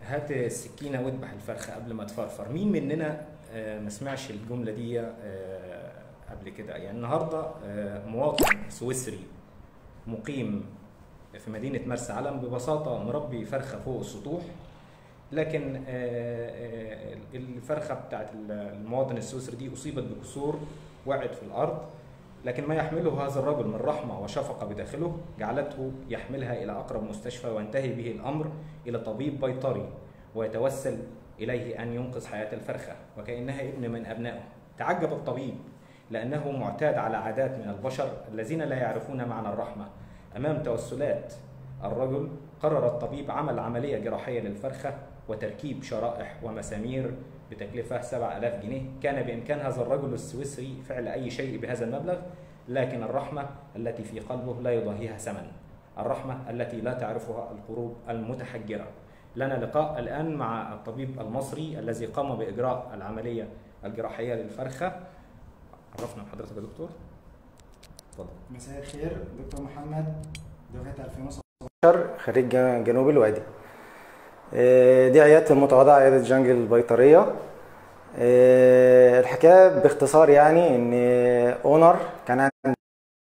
هات السكينه واذبح الفرخه قبل ما تفرفر مين مننا آه، ما سمعش الجمله دي آه، قبل كده يعني النهارده آه، مواطن سويسري مقيم في مدينه مرسى علم ببساطه مربي فرخه فوق السطوح لكن آه، آه، الفرخه بتاعت المواطن السويسري دي اصيبت بكسور وقعت في الارض لكن ما يحمله هذا الرجل من رحمه وشفقه بداخله جعلته يحملها الى اقرب مستشفى وينتهي به الامر الى طبيب بيطري ويتوسل اليه ان ينقذ حياه الفرخه وكانها ابن من ابنائه تعجب الطبيب لانه معتاد على عادات من البشر الذين لا يعرفون معنى الرحمه امام توسلات الرجل قرر الطبيب عمل عمليه جراحيه للفرخه وتركيب شرائح ومسامير بتكلفة 7000 جنيه كان بإمكان هذا الرجل السويسري فعل أي شيء بهذا المبلغ لكن الرحمة التي في قلبه لا يضاهيها ثمن الرحمة التي لا تعرفها القلوب المتحجرة لنا لقاء الآن مع الطبيب المصري الذي قام بإجراء العملية الجراحية للفرخة عرفنا بحضرتك يا دكتور اتفضل مساء الخير دكتور محمد دفعة 2017 خريج جنوب الوادي آه، دي عيادة المتواضعة عيادة جنجل البيطرية آه، الحكاية باختصار يعني ان اونر كان عند-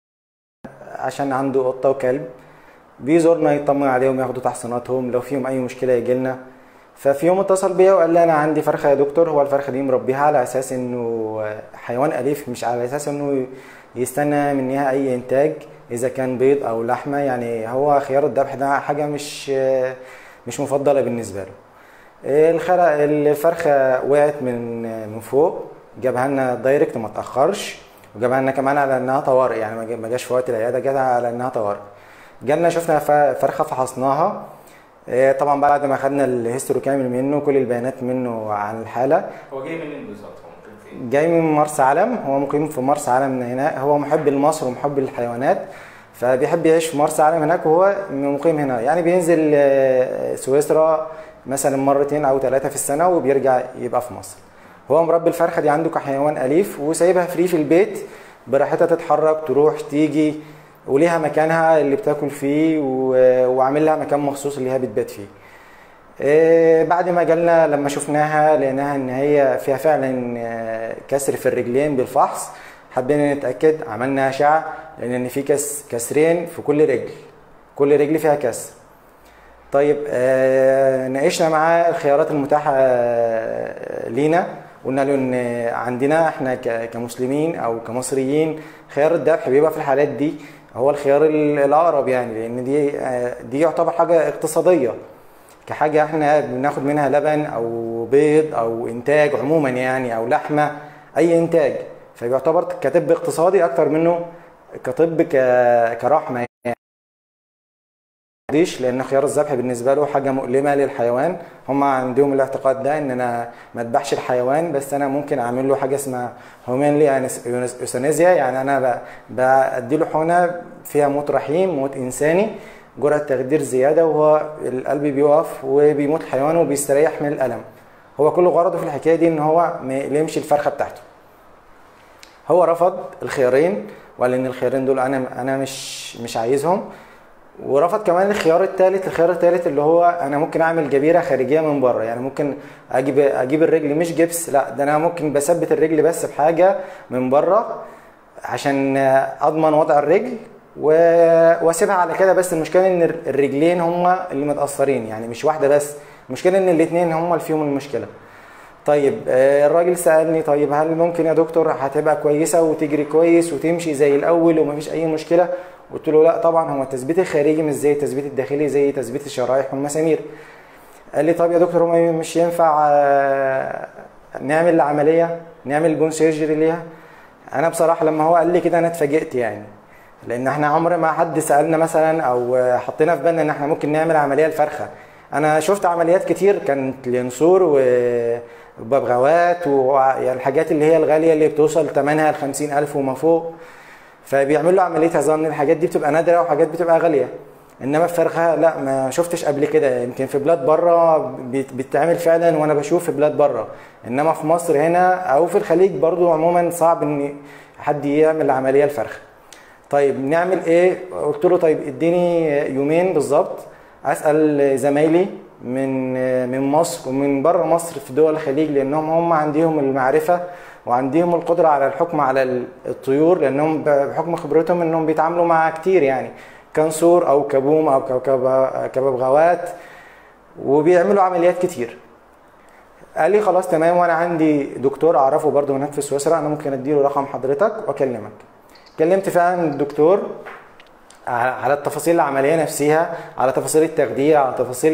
عشان عنده قطة وكلب بيزورنا يطمن عليهم ياخدوا تحصيناتهم لو فيهم اي مشكلة يجيلنا ففي يوم اتصل بيا وقال لي انا عندي فرخة يا دكتور هو الفرخة دي مربيها على اساس انه حيوان اليف مش على اساس انه يستنى منها اي انتاج اذا كان بيض او لحمة يعني هو خيار الذبح ده حاجة مش مش مفضله بالنسبه له الخرق الفرخه وقعت من من فوق جابها لنا دايركت ما تاخرش وجابها لنا كمان على انها طوارئ يعني ما جا- ما جاش في وقت العياده جاتها على انها طوارئ جالنا شفنا ف- فرخه فحصناها إيه، طبعا بعد ما خدنا الهيستوري كامل منه كل البيانات منه عن الحاله هو جاي منين بالظبط هو مقيم فين؟ جاي من مرسى علم هو مقيم في مرسى علم من هنا هو محب لمصر ومحب للحيوانات فبيحب يعيش في مرسى علم هناك وهو مقيم هنا يعني بينزل آه، سويسرا مثلا مرتين او ثلاثه في السنه وبيرجع يبقى في مصر هو مربي الفرخه دي عنده كحيوان اليف وسايبها فري في البيت براحتها تتحرك تروح تيجي وليها مكانها اللي بتاكل فيه و- وعامل لها مكان مخصوص اللي هي بتبات فيه إيه، بعد ما جالنا لما شفناها لقيناها ان هي فيها فعلا آه، كسر في الرجلين بالفحص حبينا نتاكد عملنا اشعه لان ان في كس كسرين في كل رجل كل رجل فيها كسر طيب آه، ناقشنا معاه الخيارات المتاحه آه، لينا قلنا له ان عندنا احنا ك- كمسلمين او كمصريين خيار الذبح بيبقى في الحالات دي هو الخيار ال- الاقرب يعني لان دي آه، دي يعتبر حاجه اقتصاديه كحاجه احنا بناخد منها لبن او بيض او انتاج عموما يعني او لحمه اي انتاج فبيعتبر كطب اقتصادي اكتر منه كطب ك- كرحمه يعني ديش لان خيار الذبح بالنسبه له حاجه مؤلمه للحيوان هم عندهم الاعتقاد ده ان انا ما اذبحش الحيوان بس انا ممكن اعمل له حاجه اسمها هومينلي يوثانيزيا يعني انا ب- بدي له حقنه فيها موت رحيم موت انساني جرعه تخدير زياده وهو القلب بيقف وبيموت الحيوان وبيستريح من الالم هو كل غرضه في الحكايه دي ان هو ما يقلمش الفرخه بتاعته هو رفض الخيارين وقال ان الخيارين دول انا انا مش مش عايزهم ورفض كمان الخيار الثالث الخيار الثالث اللي هو انا ممكن اعمل جبيره خارجيه من بره يعني ممكن اجيب اجيب الرجل مش جبس لا ده انا ممكن بثبت الرجل بس بحاجه من بره عشان اضمن وضع الرجل و- واسيبها على كده بس المشكله ان الرجلين هما اللي متاثرين يعني مش واحده بس المشكله ان الاثنين هما اللي فيهم المشكله طيب آه، الراجل سالني طيب هل ممكن يا دكتور هتبقى كويسه وتجري كويس وتمشي زي الاول ومفيش اي مشكله قلت له لا طبعا هو التثبيت الخارجي مش زي التثبيت الداخلي زي تثبيت الشرايح والمسامير قال لي طب يا دكتور هو مش ينفع آه، نعمل العمليه نعمل بون سيرجري ليها انا بصراحه لما هو قال لي كده انا اتفاجئت يعني لان احنا عمر ما حد سالنا مثلا او حطينا في بالنا ان احنا ممكن نعمل عمليه الفرخه انا شفت عمليات كتير كانت لينصور وببغاوات والحاجات اللي هي الغاليه اللي بتوصل ثمنها ل 50000 وما فوق فبيعملوا عمليه عظام الحاجات دي بتبقى نادره وحاجات بتبقى غاليه انما الفرخه لا ما شفتش قبل كده يمكن في بلاد بره بت- بتتعمل فعلا وانا بشوف في بلاد بره انما في مصر هنا او في الخليج برضو عموما صعب ان حد يعمل عمليه الفرخه طيب نعمل ايه قلت له طيب اديني يومين بالظبط اسال زمايلي من من مصر ومن بره مصر في دول الخليج لانهم هم عندهم المعرفه وعندهم القدره على الحكم على الطيور لانهم بحكم خبرتهم انهم بيتعاملوا مع كتير يعني كنسور او كبوم او كببغاوات وبيعملوا عمليات كتير قال لي خلاص تمام وانا عندي دكتور اعرفه برضه هناك في سويسرا انا ممكن اديله رقم حضرتك واكلمك كلمت فعلا الدكتور على التفاصيل العمليه نفسها على تفاصيل التخدير على تفاصيل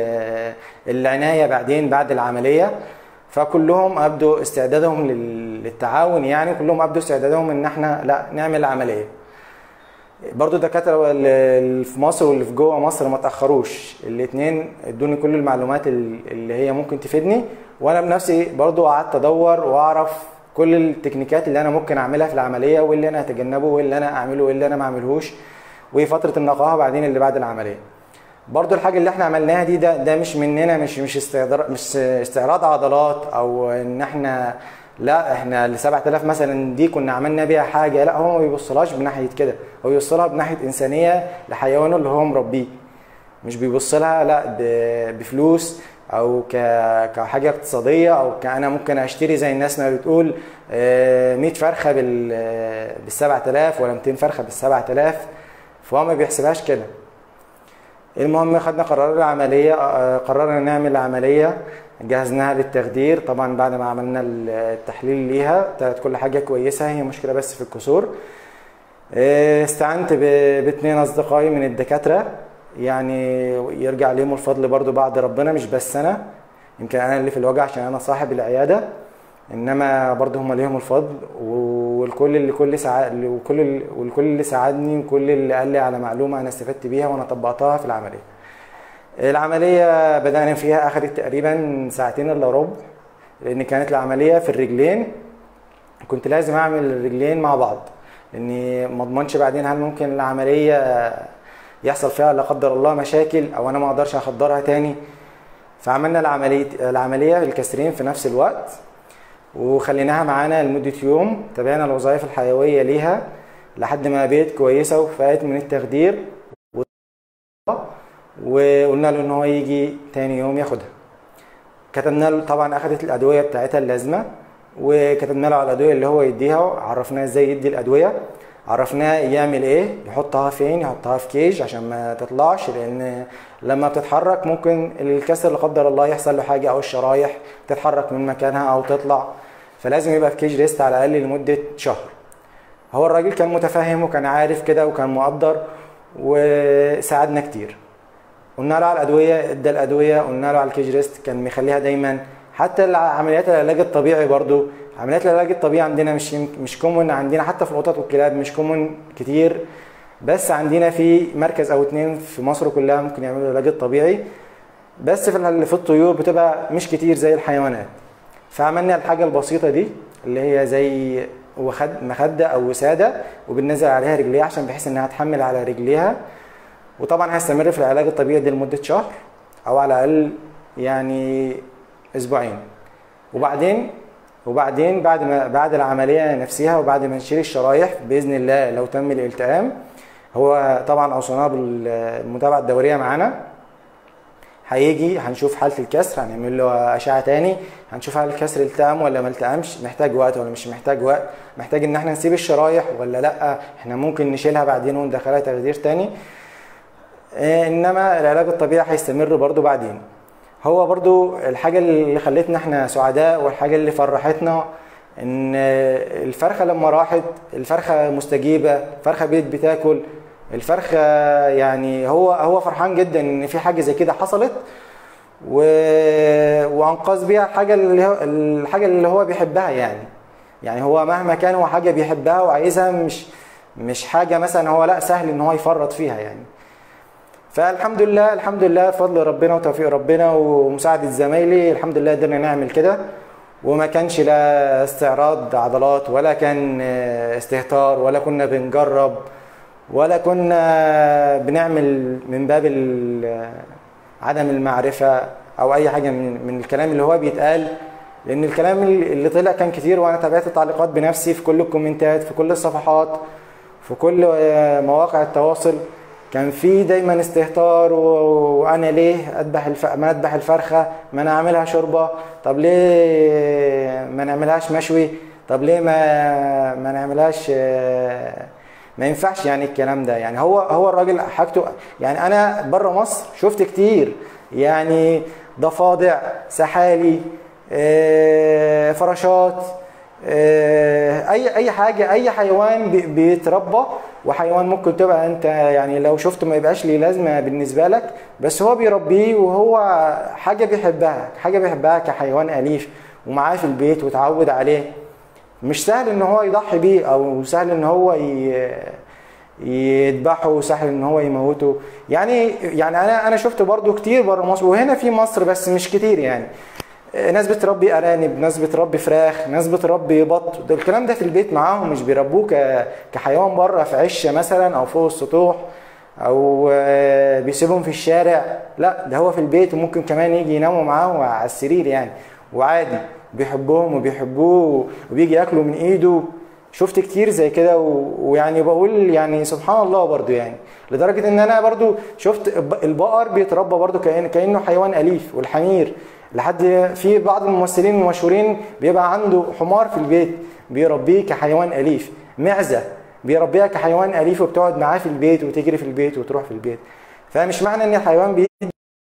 العنايه بعدين بعد العمليه فكلهم ابدوا استعدادهم للتعاون يعني كلهم ابدوا استعدادهم ان احنا لا نعمل عمليه برضو الدكاتره اللي في مصر واللي في جوه مصر ما تاخروش الاثنين ادوني كل المعلومات اللي هي ممكن تفيدني وانا بنفسي برضو قعدت ادور واعرف كل التكنيكات اللي انا ممكن اعملها في العمليه واللي انا اتجنبه واللي انا اعمله واللي انا ما اعملهوش وفتره النقاهه بعدين اللي بعد العمليه برضو الحاجه اللي احنا عملناها دي ده ده مش مننا مش مش استعراض مش استعراض عضلات او ان احنا لا احنا ال 7000 مثلا دي كنا عملنا بيها حاجه لا هو ما بيبصلهاش بناحيه كده هو بيبصلها بناحيه انسانيه لحيوانه اللي هو مربيه مش بيبص لها لا بفلوس او كحاجه اقتصاديه او كانا ممكن اشتري زي الناس ما بتقول 100 فرخه بال 7000 ولا 200 فرخه بال 7000 فهو ما بيحسبهاش كده المهم خدنا قرار العمليه قررنا نعمل عمليه جهزناها للتخدير طبعا بعد ما عملنا التحليل ليها طلعت كل حاجه كويسه هي مشكله بس في الكسور استعنت باثنين اصدقائي من الدكاتره يعني يرجع ليهم الفضل برضو بعد ربنا مش بس انا يمكن انا اللي في الوجع عشان انا صاحب العياده انما برضو هم ليهم الفضل والكل اللي كل ساعد وكل والكل اللي ساعدني وكل اللي قال لي على معلومه انا استفدت بيها وانا طبقتها في العمليه العملية بدأنا فيها أخذت تقريبا ساعتين إلا ربع لأن كانت العملية في الرجلين كنت لازم أعمل الرجلين مع بعض لأني ما أضمنش بعدين هل ممكن العملية يحصل فيها لا قدر الله مشاكل أو أنا ما أقدرش أخدرها تاني فعملنا العملية العملية بالكسرين في نفس الوقت وخليناها معانا لمدة يوم تابعنا الوظائف الحيوية ليها لحد ما بقت كويسة وفقت من التخدير وقلنا له ان هو يجي تاني يوم ياخدها كتبنا له طبعا اخدت الادويه بتاعتها اللازمه وكتبنا له على الادويه اللي هو يديها عرفناه ازاي يدي الادويه عرفناه يعمل ايه يحطها فين يحطها في كيج عشان ما تطلعش لان لما بتتحرك ممكن الكسر لا قدر الله يحصل له حاجه او الشرايح تتحرك من مكانها او تطلع فلازم يبقى في كيج ريست على الاقل لمده شهر هو الراجل كان متفهم وكان عارف كده وكان مقدر وساعدنا كتير قلنا له على الادويه ادى الادويه قلنا له على الكيج ريست كان مخليها دايما حتى عمليات العلاج الطبيعي برضو عمليات العلاج الطبيعي عندنا مش مش كومن عندنا حتى في القطط والكلاب مش كومن كتير بس عندنا في مركز او اتنين في مصر كلها ممكن يعملوا العلاج الطبيعي بس في في الطيور بتبقى مش كتير زي الحيوانات فعملنا الحاجه البسيطه دي اللي هي زي مخده او وساده وبننزل عليها رجليها عشان بحيث انها تحمل على رجليها وطبعا هيستمر في العلاج الطبيعي ده لمده شهر او على الاقل يعني اسبوعين وبعدين وبعدين بعد ما بعد العمليه نفسها وبعد ما نشيل الشرايح باذن الله لو تم الالتئام هو طبعا اوصيناه بالمتابعه الدوريه معانا هيجي هنشوف حاله الكسر هنعمل له اشعه تاني هنشوف هل الكسر التئم ولا ما التئمش محتاج وقت ولا مش محتاج وقت محتاج ان احنا نسيب الشرايح ولا لا احنا ممكن نشيلها بعدين وندخلها تخدير تاني انما العلاج الطبيعي هيستمر برضو بعدين هو برضو الحاجة اللي خلتنا احنا سعداء والحاجة اللي فرحتنا ان الفرخة لما راحت الفرخة مستجيبة الفرخة بيت بتاكل الفرخة يعني هو هو فرحان جدا ان في حاجة زي كده حصلت و... وانقذ بيها الحاجة اللي هو الحاجة اللي هو بيحبها يعني يعني هو مهما كان هو حاجة بيحبها وعايزها مش مش حاجة مثلا هو لا سهل ان هو يفرط فيها يعني فالحمد لله الحمد لله بفضل ربنا وتوفيق ربنا ومساعدة زمايلي الحمد لله قدرنا نعمل كده وما كانش لا استعراض عضلات ولا كان استهتار ولا كنا بنجرب ولا كنا بنعمل من باب عدم المعرفة أو أي حاجة من, من الكلام اللي هو بيتقال لأن الكلام اللي طلع كان كتير وأنا تابعت التعليقات بنفسي في كل الكومنتات في كل الصفحات في كل مواقع التواصل كان في دايما استهتار و... وانا ليه اذبح الف... ما اذبح الفرخه ما انا اعملها شوربه طب ليه ما نعملهاش مشوي طب ليه ما ما نعملهاش آه، ما ينفعش يعني الكلام ده يعني هو هو الراجل حاجته يعني انا بره مصر شفت كتير يعني ضفادع سحالي آه، فراشات آه، اي اي حاجه اي حيوان بي- بيتربى وحيوان ممكن تبقى انت يعني لو شفته ما يبقاش ليه لازمه بالنسبه لك بس هو بيربيه وهو حاجه بيحبها حاجه بيحبها كحيوان اليف ومعاه في البيت وتعود عليه مش سهل ان هو يضحي بيه او سهل ان هو ي... يذبحه سهل ان هو يموته يعني يعني انا انا شفت برضو كتير بره مصر وهنا في مصر بس مش كتير يعني ناس بتربي ارانب ناس بتربي فراخ ناس بتربي بط ده الكلام ده في البيت معاهم مش بيربوه ك... كحيوان بره في عشه مثلا او فوق السطوح او آه، بيسيبهم في الشارع لا ده هو في البيت وممكن كمان يجي يناموا معاه على السرير يعني وعادي بيحبهم وبيحبوه وبيجي ياكلوا من ايده شفت كتير زي كده و- ويعني بقول يعني سبحان الله برضو يعني لدرجة ان انا برضو شفت الب- البقر بيتربى برضو كأن كأنه حيوان اليف والحمير لحد في بعض الممثلين المشهورين بيبقى عنده حمار في البيت بيربيه كحيوان اليف معزة بيربيها كحيوان اليف وبتقعد معاه في البيت وتجري في البيت وتروح في البيت فمش معنى ان الحيوان بي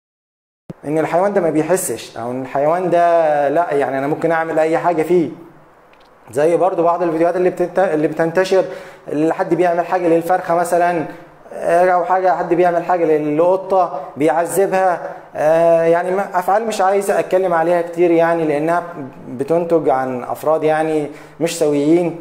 ان الحيوان ده ما بيحسش او ان الحيوان ده لا يعني انا ممكن اعمل اي حاجه فيه زي برضو بعض الفيديوهات اللي بتنت... اللي بتنتشر اللي حد بيعمل حاجه للفرخه مثلا آه، او حاجه حد بيعمل حاجه للقطه بيعذبها آه، يعني ما- افعال مش عايز اتكلم عليها كتير يعني لانها بتنتج عن افراد يعني مش سويين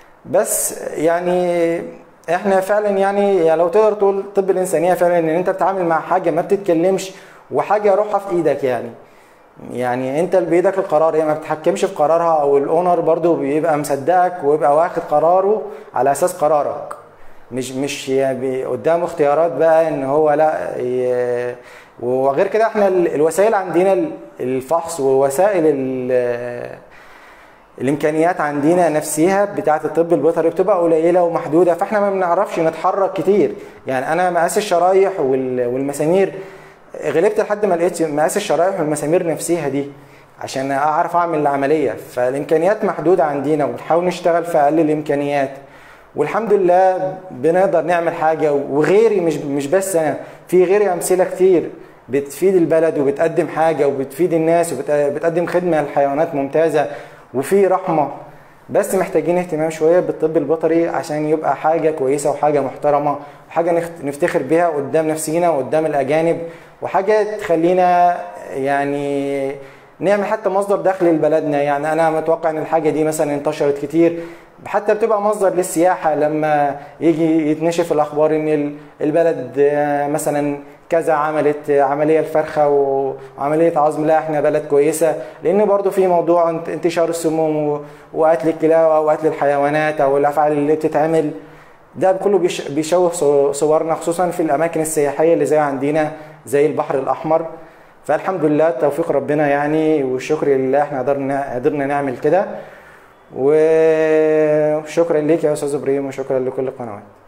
بس يعني احنا فعلا يعني, يعني لو تقدر تقول طب الانسانيه فعلا ان انت بتتعامل مع حاجه ما بتتكلمش وحاجه روحها في ايدك يعني يعني انت اللي بايدك القرار هي ما بتتحكمش في قرارها او الاونر برضو بيبقى مصدقك ويبقى واخد قراره على اساس قرارك مش مش يعني قدامه اختيارات بقى ان هو لا ي... وغير كده احنا ال- الوسائل عندنا ال- الفحص ووسائل ال- الامكانيات عندنا نفسها بتاعه الطب البيطري بتبقى قليله ومحدوده فاحنا ما بنعرفش نتحرك كتير يعني انا مقاس الشرايح وال- والمسامير غلبت لحد ما لقيت مقاس الشرايح والمسامير نفسها دي عشان اعرف اعمل العمليه فالامكانيات محدوده عندنا وبنحاول نشتغل في اقل الامكانيات والحمد لله بنقدر نعمل حاجه وغيري مش مش بس انا في غيري امثله كتير بتفيد البلد وبتقدم حاجه وبتفيد الناس وبتقدم خدمه للحيوانات ممتازه وفي رحمه بس محتاجين اهتمام شويه بالطب البيطري عشان يبقى حاجه كويسه وحاجه محترمه وحاجه نخت- نفتخر بيها قدام نفسينا وقدام الاجانب وحاجه تخلينا يعني نعمل حتى مصدر دخل لبلدنا يعني انا متوقع ان الحاجه دي مثلا انتشرت كتير حتى بتبقى مصدر للسياحه لما يجي يتنشف الاخبار ان ال- البلد آه، مثلا كذا عملت عمليه الفرخه وعمليه عظم لا احنا بلد كويسه لان برضو في موضوع انت- انتشار السموم و- وقتل الكلاب او قتل الحيوانات او الافعال اللي بتتعمل ده كله بيش- بيشوه صو- صورنا خصوصا في الاماكن السياحيه اللي زي عندنا زي البحر الاحمر فالحمد لله توفيق ربنا يعني والشكر لله احنا قدرنا قدرنا نعمل كده وشكرا ليك يا استاذ ابراهيم وشكرا لكل القنوات